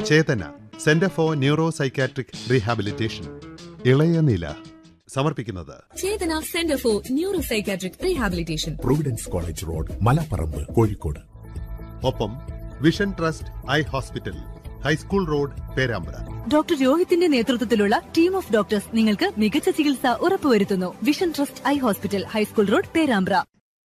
Chetana centre for neuro psychiatric rehabilitation ഇളയ നില സമർപ്പിക്കുന്നത് Chetana centre for neuro psychiatric rehabilitation providence college road Malaparamba Kozhikode ഒപ്പം vision trust eye hospital high school road Perambra doctor രോഹിത്തിന്റെ നേതൃത്വത്തിലുള്ള team of doctors നിങ്ങൾക്ക് മികച്ച ചികിത്സ ഉറപ്പുവരുത്തുന്നു vision trust eye hospital high school road Perambra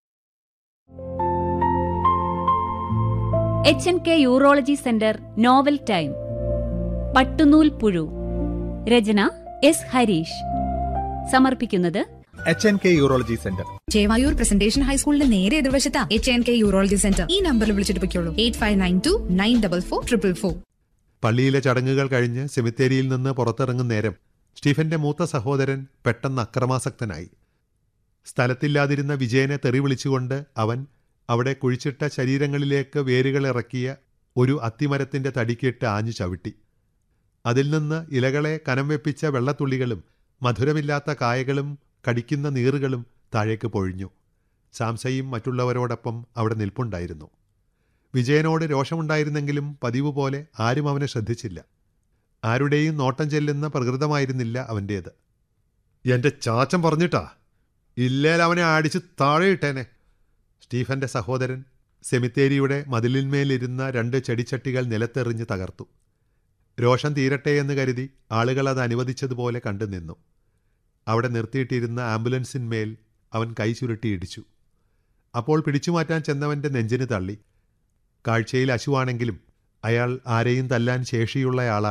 H N K urology centre novel time Pattunool Puzhu രചന S Hareesh സമർപ്പിക്കുന്നത് H N K urology centre Chevayur presentation ഹൈസ്കൂളിന്റെ നേരെ എതിർവശത്താ H N K urology centre ഈ നമ്പറിൽ വിളിച്ചിട്ട് പൊയ്ക്കോളൂ eight five nine two nine double four triple four പള്ളിയിലെ ചടങ്ങുകൾ കഴിഞ്ഞ് സെമിത്തേരിയിൽ നിന്ന് പുറത്തിറങ്ങും നേരം സ്റ്റീഫന്റെ മൂത്ത സഹോദരൻ പെട്ടെന്ന് അക്രമാസക്തനായി സ്ഥലത്തില്ലാതിരുന്ന വിജയനെ തെറി വിളിച്ചുകൊണ്ട് അവൻ അവിടെ കുഴിച്ചിട്ട ശരീരങ്ങളിലേക്ക് വേരുകൾ ഇറക്കിയ ഒരു അത്തിമരത്തിന്റെ തടിക്കിട്ട് ആഞ്ഞു ചവിട്ടി അതിൽ നിന്ന് ഇലകളെ കനം വെപ്പിച്ച വെള്ളത്തുള്ളികളും മധുരമില്ലാത്ത കായകളും കടിക്കുന്ന നീറുകളും താഴേക്ക് പൊഴിഞ്ഞു സാംസയും മറ്റുള്ളവരോടൊപ്പം അവിടെ നിൽപ്പുണ്ടായിരുന്നു വിജയനോട് രോഷമുണ്ടായിരുന്നെങ്കിലും പതിവ് പോലെ ആരും അവനെ ശ്രദ്ധിച്ചില്ല ആരുടെയും നോട്ടം ചെല്ലുന്ന പ്രകൃതമായിരുന്നില്ല അവൻ്റേത് എന്റെ ചാച്ചൻ പറഞ്ഞിട്ടാ ഇല്ലേൽ അവനെ അടിച്ച് താഴെ ഇട്ടേനെ സ്റ്റീഫന്റെ സഹോദരൻ സെമിത്തേരിയുടെ മതിലിന്മേലിരുന്ന രണ്ട് ചെടിച്ചട്ടികൾ നിലത്തെറിഞ്ഞ് തകർത്തു രോഷം തീരട്ടെ എന്ന് കരുതി ആളുകൾ അത് അനുവദിച്ചതുപോലെ കണ്ടു നിന്നു അവിടെ നിർത്തിയിട്ടിരുന്ന ആംബുലൻസിന്മേൽ അവൻ കൈ ചുരുട്ടി ഇടിച്ചു അപ്പോൾ പിടിച്ചുമാറ്റാൻ ചെന്നവന്റെ നെഞ്ചിന് തള്ളി കാഴ്ചയിൽ അശുവാണെങ്കിലും അയാൾ ആരെയും തല്ലാൻ ശേഷിയുള്ളയാളാണ്